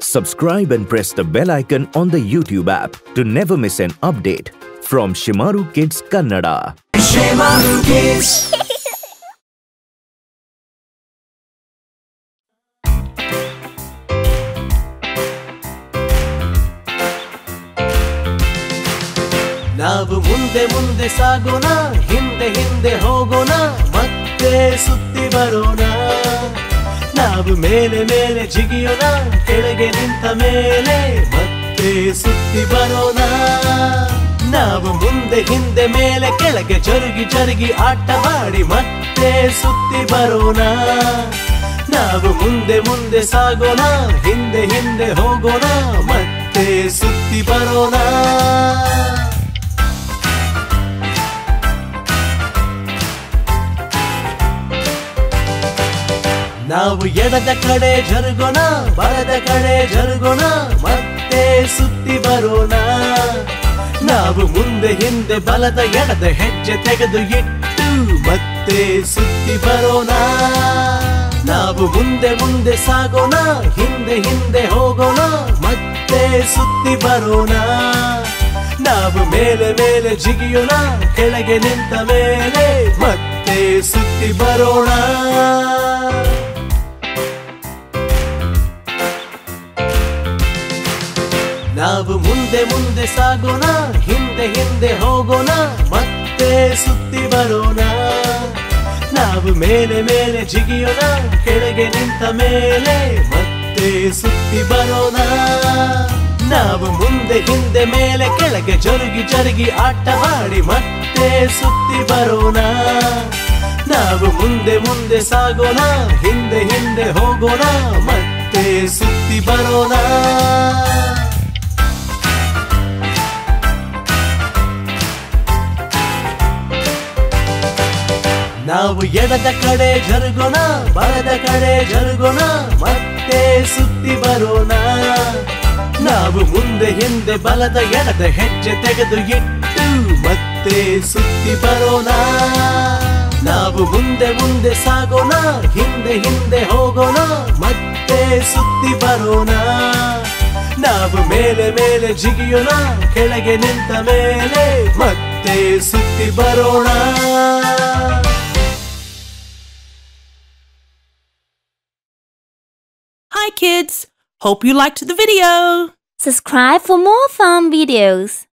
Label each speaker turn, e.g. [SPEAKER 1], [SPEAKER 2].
[SPEAKER 1] Subscribe and press the bell icon on the YouTube app to never miss an update from Shimaru Kids Kannada.
[SPEAKER 2] ನಾವು ಮುಂದೆ ಮುಂದೆ ಸಾಗೋಣ ಹಿಂದೆ ಹಿಂದೆ ಹೋಗೋಣ ಮತ್ತೆ ಸುತ್ತಿ ಬರೋಣ ನಾವು ಮೇಲೆ ಮೇಲೆ ಜಿಗಿಯೋಣ ಕೆಳಗೆ ನಿಂತ ಮೇಲೆ ಮತ್ತೆ ಸುತ್ತಿ ಬರೋಣ ನಾವು ಮುಂದೆ ಹಿಂದೆ ಮೇಲೆ ಕೆಳಗೆ ಜರುಗಿ ಜರುಗಿ ಆಟವಾಡಿ ಮತ್ತೆ ಸುತ್ತಿ ಬರೋಣ ನಾವು ಮುಂದೆ ಮುಂದೆ ಸಾಗೋಣ ಹಿಂದೆ ಹಿಂದೆ ಹೋಗೋಣ ಮತ್ತೆ ಸುತ್ತಿ ಬರೋಣ ನಾವು ಎಡದ ಕಡೆ ಜರುಗೋಣ ಬಲದ ಕಡೆ ಜರುಗೋಣ ಮತ್ತೆ ಸುತ್ತಿ ಬರೋಣ ನಾವು ಮುಂದೆ ಹಿಂದೆ ಬಲದ ಎಡದ ಹೆಜ್ಜೆ ತೆಗೆದು ಇಟ್ಟು ಮತ್ತೆ ಸುತ್ತಿ ಬರೋಣ ನಾವು ಮುಂದೆ ಮುಂದೆ ಸಾಗೋಣ ಹಿಂದೆ ಹಿಂದೆ ಹೋಗೋಣ ಮತ್ತೆ ಸುತ್ತಿ ಬರೋಣ ನಾವು ಮೇಲೆ ಮೇಲೆ ಜಿಗಿಯೋಣ ಕೆಳಗೆ ನಿಂತ ಮೇಲೆ ಮತ್ತೆ ಸುತ್ತಿ ಬರೋಣ ನಾವು ಮುಂದೆ ಮುಂದೆ ಸಾಗೋಣ ಹಿಂದೆ ಹಿಂದೆ ಹೋಗೋಣ ಮತ್ತೆ ಸುತ್ತಿ ಬರೋಣ ನಾವು ಮೇಲೆ ಮೇಲೆ ಜಿಗಿಯೋಣ ಕೆಳಗೆ ನಿಂತ ಮೇಲೆ ಮತ್ತೆ ಸುತ್ತಿ ಬರೋಣ ನಾವು ಮುಂದೆ ಹಿಂದೆ ಮೇಲೆ ಕೆಳಗೆ ಜರುಗಿ ಜರುಗಿ ಆಟವಾಡಿ ಮತ್ತೆ ಸುತ್ತಿ ಬರೋಣ ನಾವು ಮುಂದೆ ಮುಂದೆ ಸಾಗೋಣ ಹಿಂದೆ ಹಿಂದೆ ಹೋಗೋಣ ಮತ್ತೆ ಸುತ್ತಿ ಬರೋಣ ನಾವು ಎಡದ ಕಡೆ ಜರುಗೋಣ ಬಲದ ಕಡೆ ಜರುಗೋಣ ಮತ್ತೆ ಸುತ್ತಿ ಬರೋಣ ನಾವು ಮುಂದೆ ಹಿಂದೆ ಬಲದ ಎಡದ ಹೆಜ್ಜೆ ತೆಗೆದು ಇಟ್ಟು ಮತ್ತೆ ಸುತ್ತಿ ಬರೋಣ ನಾವು ಮುಂದೆ ಮುಂದೆ ಸಾಗೋಣ ಹಿಂದೆ ಹಿಂದೆ ಹೋಗೋಣ ಮತ್ತೆ ಸುತ್ತಿ ಬರೋಣ ನಾವು ಮೇಲೆ ಮೇಲೆ ಜಿಗಿಯೋಣ ಕೆಳಗೆ ನಿಂತ ಮೇಲೆ ಮತ್ತೆ ಸುತ್ತಿ ಬರೋಣ
[SPEAKER 3] Hi kids! Hope you liked the video!
[SPEAKER 4] Subscribe for more fun videos.